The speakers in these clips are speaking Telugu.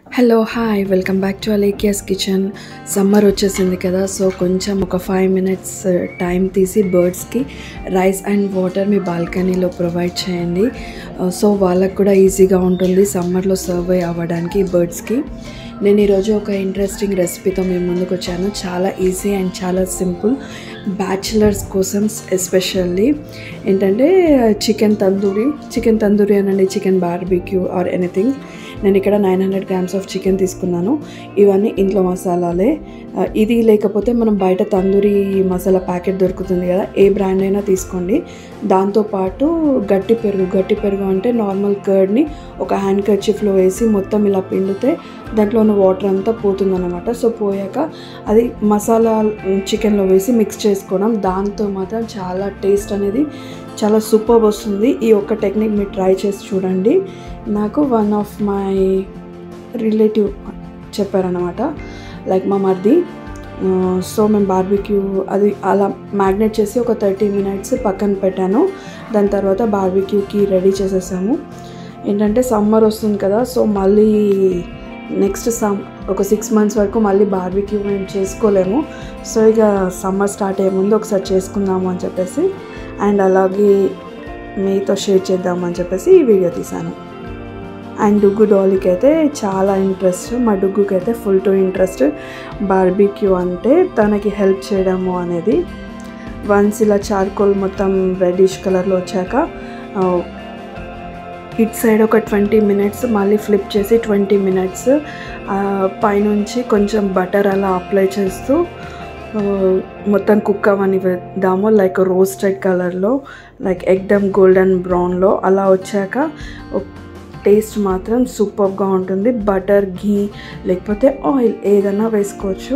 Hello hi welcome back to Alekhya's kitchen summer వచ్చేసింది కదా సో కొంచెం ఒక ఫైవ్ మినిట్స్ టైం తీసి బర్డ్స్కి రైస్ అండ్ వాటర్ మీ బాల్కనీలో ప్రొవైడ్ చేయండి సో వాళ్ళకు కూడా ఈజీగా ఉంటుంది సమ్మర్లో సర్వ్ అవ్వడానికి బర్డ్స్కి నేను ఈరోజు ఒక ఇంట్రెస్టింగ్ రెసిపీతో మేము ముందుకు వచ్చాను చాలా ఈజీ అండ్ చాలా సింపుల్ బ్యాచిలర్స్ కోసం ఎస్పెషల్లీ ఏంటంటే చికెన్ తందూరి చికెన్ తందూరి అనండి చికెన్ బార్బిక్యూ ఆర్ ఎనీథింగ్ నేను ఇక్కడ nine hundred grams of chicken తీసుకున్నాను ఇవన్నీ ఇంట్లో మసాలాలే ఆ, ఇది లేకపోతే మనం బయట తందూరి మసాలా ప్యాకెట్ దొరుకుతుంది కదా ఏ బ్రాండ్ అయినా తీసుకోండి దాంతోపాటు గట్టి పెరుగు గట్టి పెరుగు అంటే నార్మల్ కర్డ్ని ఒక హ్యాండ్ కర్చీఫ్లో వేసి మొత్తం ఇలా పిండితే దాంట్లో ఉన్న వాటర్ అంతా పోతుందన్నమాట సో పోయాక అది మసాలా చికెన్లో వేసి మిక్స్ చేసుకోవడం దాంతో మాత్రం చాలా టేస్ట్ అనేది చాలా సూపర్ వస్తుంది ఈ ఒక్క టెక్నిక్ మీరు ట్రై చేసి చూడండి నాకు వన్ ఆఫ్ మై రిలేటివ్ చెప్పారనమాట లైక్ మా మరిది సో మేము బార్బిక్యూ అది అలా మ్యాగ్నేట్ చేసి ఒక థర్టీ మినిట్స్ పక్కన పెట్టాను దాని తర్వాత బార్బిక్యూకి రెడీ చేసేసాము ఏంటంటే సమ్మర్ వస్తుంది కదా సో మళ్ళీ నెక్స్ట్ సమ్ ఒక సిక్స్ మంత్స్ వరకు మళ్ళీ బార్బిక్యూ మేము చేసుకోలేము సో ఇక సమ్మర్ స్టార్ట్ అయ్యే ముందు ఒకసారి చేసుకుందాము అని చెప్పేసి అండ్ అలాగే మీతో షేర్ చేద్దామని చెప్పేసి ఈ వీడియో తీశాను అండ్ డుగ్గు డాలీకి అయితే చాలా ఇంట్రెస్ట్ మా డుగ్గుకి అయితే ఫుల్ టు ఇంట్రెస్ట్ బార్బిక్యూ అంటే తనకి హెల్ప్ చేయడము అనేది వన్స్ ఇలా చార్కోల్ మొత్తం రెడ్డిష్ కలర్లో వచ్చాక ఆ, ఇట్ సైడ్ ఒక ట్వంటీ మినిట్స్ మళ్ళీ ఫ్లిప్ చేసి ట్వంటీ మినిట్స్ పైనుంచి కొంచెం బటర్ అలా అప్లై చేస్తూ ఆ, మొత్తం కుక్ అవని వేద్దాము లైక్ రోస్టెడ్ కలర్లో లైక్ ఎగ్దమ్ గోల్డెన్ బ్రౌన్లో అలా వచ్చాక టేస్ట్ మాత్రం సూపర్గా ఉంటుంది బటర్ ఘీ లేకపోతే ఆయిల్ ఏదైనా వేసుకోవచ్చు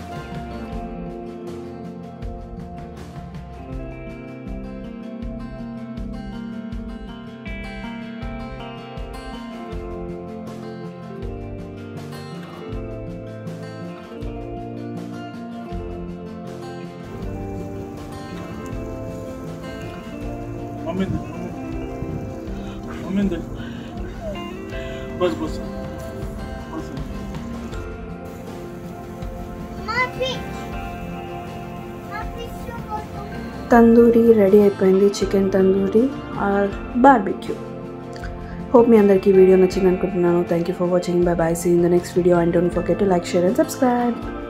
मम्मी दे मम्मी दे बस बस बस My fish. My fish was tandoori ready అయిపోయింది chicken tandoori or barbecue hope మీ అందరికీ వీడియో నచ్చింది అనుకుంటున్నాను thank you for watching bye bye see in the next video and don't forget to like share and subscribe